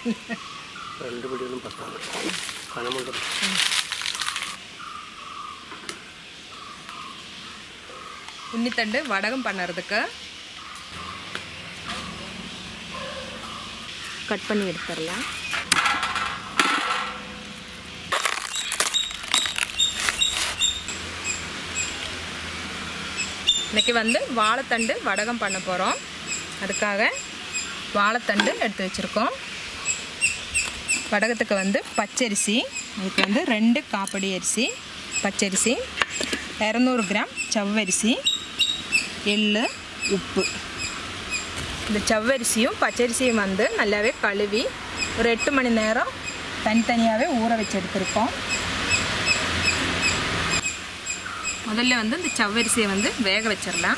ரெண்டு படியும் பத்தாது கனமுண்டு உன்னித்தண்டு வடகம் பண்ணுறதுக்கு கட் பண்ணி எடுத்துடலாம் இன்னைக்கு வந்து வாழைத்தண்டு வடகம் பண்ண போகிறோம் அதுக்காக வாழைத்தண்டு எடுத்து வச்சுருக்கோம் வடகத்துக்கு வந்து பச்சரிசி இதுக்கு வந்து ரெண்டு காப்படி அரிசி பச்சரிசி இரநூறு கிராம் சவ்வரிசி எள்ளு உப்பு இந்த சவ்வரிசியும் பச்சரிசியும் வந்து நல்லாவே கழுவி ஒரு எட்டு மணி நேரம் தனித்தனியாகவே ஊற வச்சு எடுத்திருக்கோம் முதல்ல வந்து இந்த சவ்வரிசியை வந்து வேக வச்சிடலாம்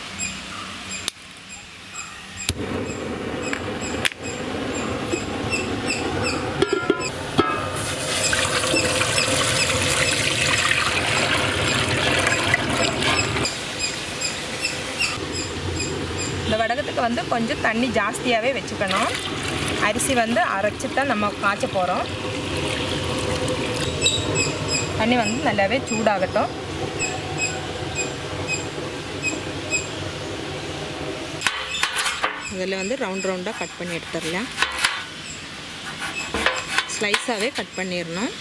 இந்த வடகத்துக்கு வந்து கொஞ்சம் தண்ணி ஜாஸ்தியாகவே வச்சுக்கணும் அரிசி வந்து அரைச்சி தான் நம்ம காய்ச்ச போகிறோம் தண்ணி வந்து நல்லாவே சூடாகட்டும் இதில் வந்து ரவுண்ட் ரவுண்டாக கட் பண்ணி எடுத்துடலாம் ஸ்லைஸாகவே கட் பண்ணிடணும்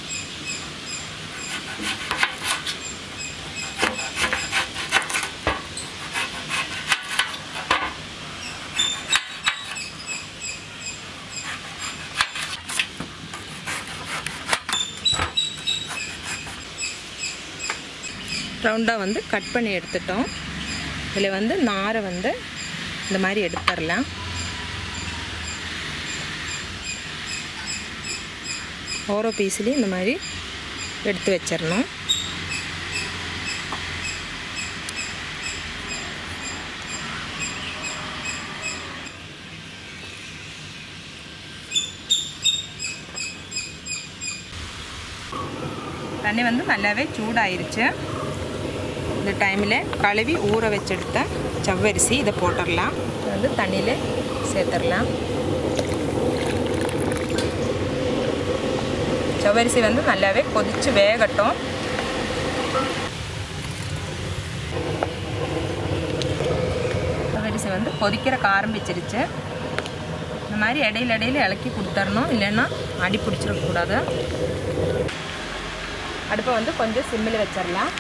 ரவுண்டாக வந்து கட் பண்ணி எடுத்துட்டோம் இதில் வந்து நாரை வந்து இந்த மாதிரி எடுத்துடலாம் ஓரோ பீஸ்லேயும் இந்த மாதிரி எடுத்து வச்சிடணும் தண்ணி வந்து நல்லாவே சூடாயிருச்சு இந்த டைமில் கழுவி ஊற வச்செடுத்த சவ்வரிசி இதை போட்டுடலாம் இதை வந்து தண்ணியில் சேர்த்துடலாம் சவ்வரிசி வந்து நல்லாவே கொதித்து வேகட்டும் சவ்வரிசி வந்து கொதிக்கிறக்கு ஆரம்பிச்சிருச்சு இந்த மாதிரி இடையில இடையில இலக்கி கொடுத்துடணும் இல்லைன்னா அடி பிடிச்சிடக்கூடாது அடுப்பை வந்து கொஞ்சம் சிம்மில் வச்சிடலாம்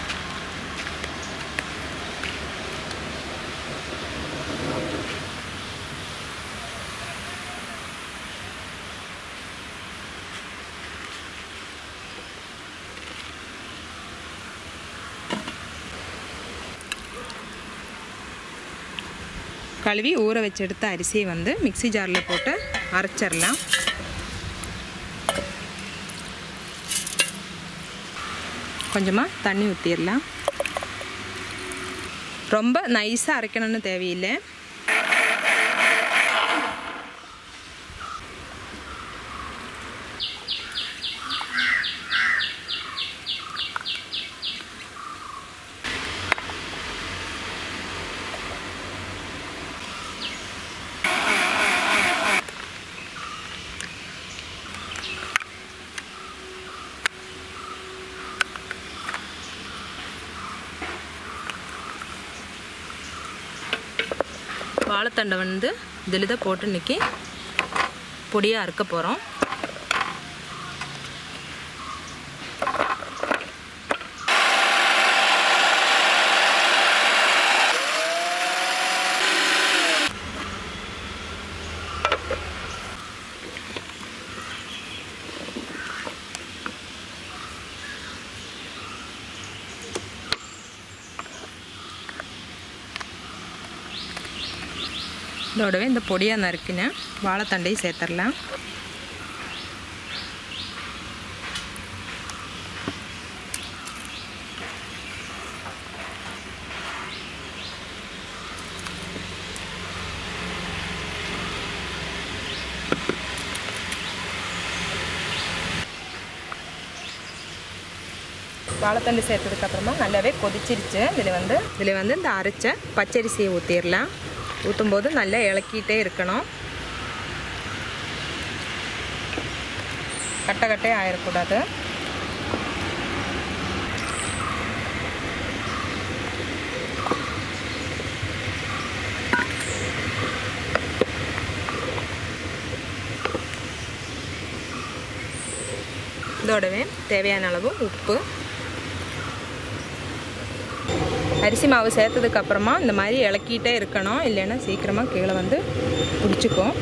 கழுவி ஊற வச்சு எடுத்த அரிசியை வந்து மிக்ஸி ஜாரில் போட்டு அரைச்சிடலாம் கொஞ்சமாக தண்ணி ஊற்றிடலாம் ரொம்ப நைஸாக அரைக்கணும்னு தேவையில்லை வாழைத்தண்டை வந்து இதில் தான் போட்டு இன்றைக்கி பொடியாக அறுக்க போகிறோம் இதோடவே இந்த பொடியாக நறுக்கின வாழைத்தண்டையும் சேர்த்துடலாம் வாழைத்தண்டு சேர்த்ததுக்கப்புறமா நல்லாவே கொதிச்சிருச்சு இதில் வந்து இதில் வந்து இந்த அரைச்ச பச்சரிசியை ஊற்றிடலாம் ஊற்றும்போது நல்லா இளக்கிட்டே இருக்கணும் கட்டை கட்டே ஆயிடக்கூடாது இதோடவே தேவையான அளவு உப்பு அரிசி மாவு சேர்த்ததுக்கு அப்புறமா இந்த மாதிரி இளக்கிட்டே இருக்கணும் இல்லைன்னா சீக்கிரமாக கீழே வந்து பிடிச்சிக்கும்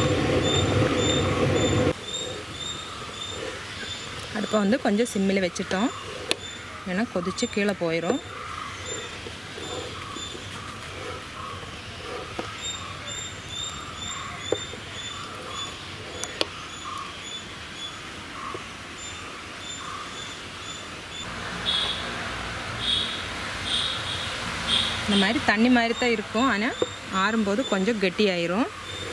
அடுப்பை வந்து கொஞ்சம் சிம்மில் வச்சுட்டோம் ஏன்னா கொதித்து கீழே போயிடும் இந்த மாதிரி தண்ணி மாதிரி தான் இருக்கும் ஆனால் ஆறும்போது கொஞ்சம் கெட்டியாயிரும்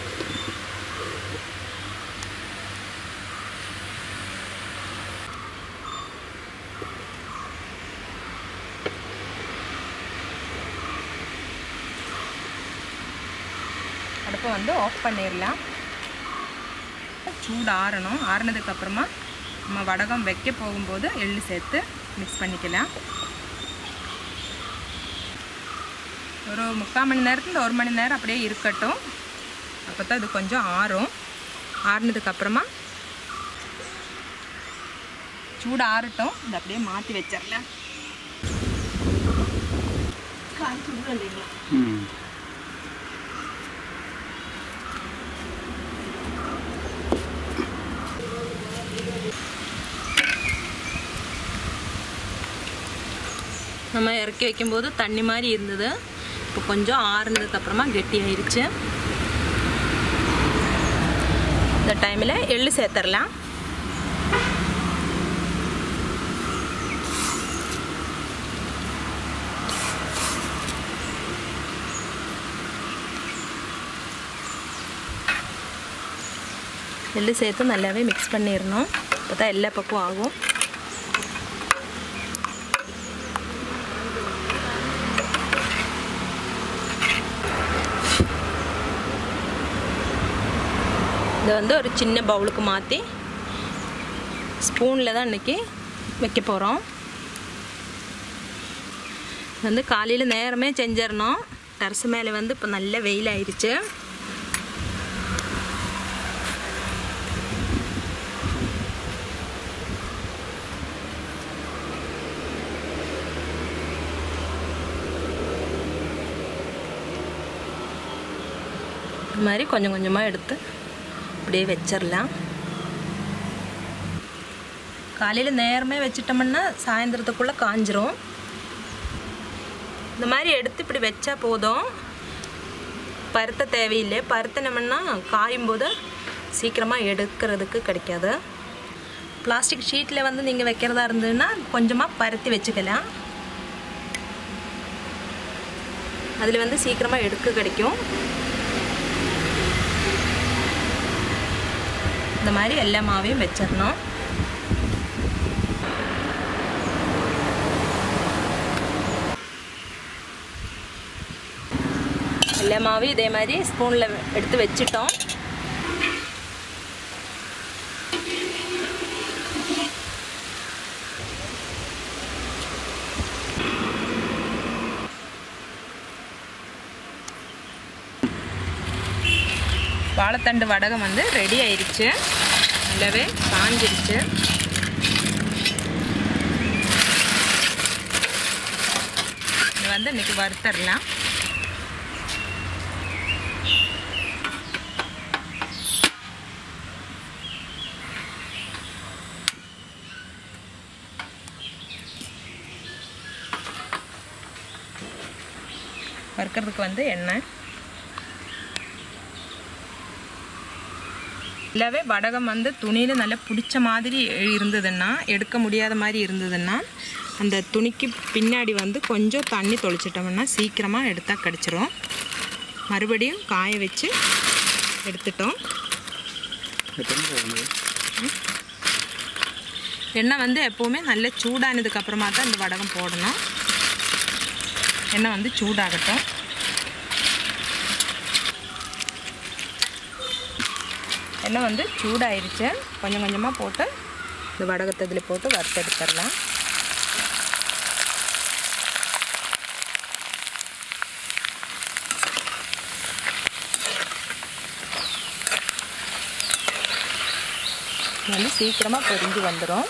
அடுப்பை வந்து ஆஃப் பண்ணிடலாம் சூடு ஆறணும் ஆறுனதுக்கப்புறமா நம்ம வடகம் வைக்க போகும்போது எள்ளு சேர்த்து மிக்ஸ் பண்ணிக்கலாம் ஒரு முக்கால் மணி நேரத்தில் ஒரு மணி நேரம் அப்படியே இருக்கட்டும் அப்போ தான் இது கொஞ்சம் ஆறும் ஆறுனதுக்கப்புறமா சூடு ஆறட்டும் இது அப்படியே மாற்றி வச்சிடலாம் ம் நம்ம இறக்கி வைக்கும்போது தண்ணி மாதிரி இருந்தது இப்போ கொஞ்சம் ஆறுனதுக்கப்புறமா கெட்டி ஆயிருச்சு இந்த டைமில் எள்ளு சேர்த்துடலாம் எள்ளு சேர்த்து நல்லாவே மிக்ஸ் பண்ணிடணும் அப்போ தான் எல்லா பக்கம் ஆகும் இதை வந்து ஒரு சின்ன பவுலுக்கு மாற்றி ஸ்பூனில் தான் இன்றைக்கி வைக்க போகிறோம் வந்து காலையில் நேரமே செஞ்சிடணும் டர்ஸ் மேலே வந்து இப்போ நல்ல வெயில் ஆயிடுச்சு இது மாதிரி கொஞ்சம் கொஞ்சமாக எடுத்து அப்படியே வச்சிடலாம் காலையில் நேரமே வச்சிட்டோம்னா சாயந்தரத்துக்குள்ளே காஞ்சிரும் இந்த மாதிரி எடுத்து இப்படி வச்சா போதும் பருத்த தேவையில்லை பருத்தினோம்னா காயும் போது சீக்கிரமாக எடுக்கிறதுக்கு கிடைக்காது பிளாஸ்டிக் ஷீட்டில் வந்து நீங்கள் வைக்கிறதா இருந்ததுன்னா கொஞ்சமாக பருத்தி வச்சுக்கலாம் அதில் வந்து சீக்கிரமாக எடுக்க கிடைக்கும் இந்த மாதிரி எல்லா மாவையும் வச்சிடணும் எல்லா மாவையும் இதே மாதிரி ஸ்பூனில் எடுத்து வச்சிட்டோம் வாழைத்தண்டு வடகம் வந்து ரெடி ஆயிடுச்சு நல்லாவே காஞ்சிருச்சு இது வந்து இன்னைக்கு வறுத்தரலாம் வறுக்கிறதுக்கு வந்து எண்ணெய் இல்லவே வடகம் வந்து துணியில் நல்லா பிடிச்ச மாதிரி இருந்ததுன்னா எடுக்க முடியாத மாதிரி இருந்ததுன்னா அந்த துணிக்கு பின்னாடி வந்து கொஞ்சம் தண்ணி தொளிச்சிட்டோம்னா சீக்கிரமாக எடுத்தால் கிடச்சிரும் மறுபடியும் காய வச்சு எடுத்துட்டோம் எத்தனை போகணும் எண்ணெய் வந்து எப்போவுமே நல்ல சூடானதுக்கு அப்புறமா தான் இந்த வடகம் போடணும் எண்ணெய் வந்து சூடாகட்டும் எண்ணெய் வந்து சூடாயிருச்சு கொஞ்சம் கொஞ்சமாக போட்டு இந்த வடகத்தை இதில் போட்டு வறுத்தெடுத்துடலாம் இது வந்து சீக்கிரமாக பொரிஞ்சு வந்துடும்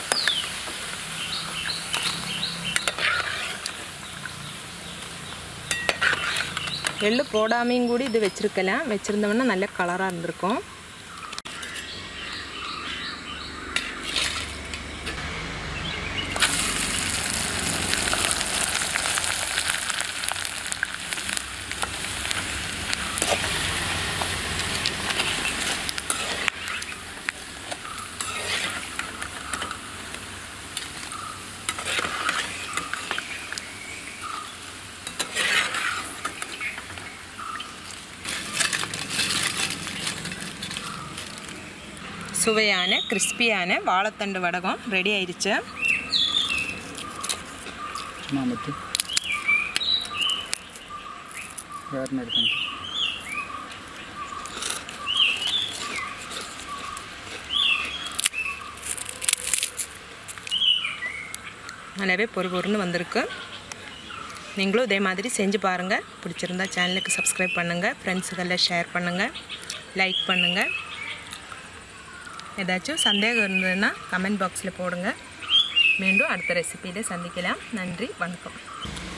எள்ளு போடாமையும் கூட இது வச்சுருக்கலாம் வச்சுருந்தோம்னா நல்ல கலராக இருந்திருக்கும் சுவையான கிறிஸ்பியான வாழைத்தண்டு வடகம் ரெடி ஆயிடுச்சு நான் மட்டும் யாருன்னு எடுத்தாங்க நல்லாவே பொறு பொறுன்னு வந்திருக்கு நீங்களும் இதே மாதிரி செஞ்சு பாருங்கள் பிடிச்சிருந்தா சேனலுக்கு சப்ஸ்கிரைப் பண்ணுங்கள் ஃப்ரெண்ட்ஸுகளில் ஷேர் பண்ணுங்கள் லைக் பண்ணுங்கள் ஏதாச்சும் சந்தேகம் இருந்ததுன்னா கமெண்ட் பாக்ஸில் போடுங்க மீண்டும் அடுத்த ரெசிபியில் சந்திக்கலாம் நன்றி வணக்கம்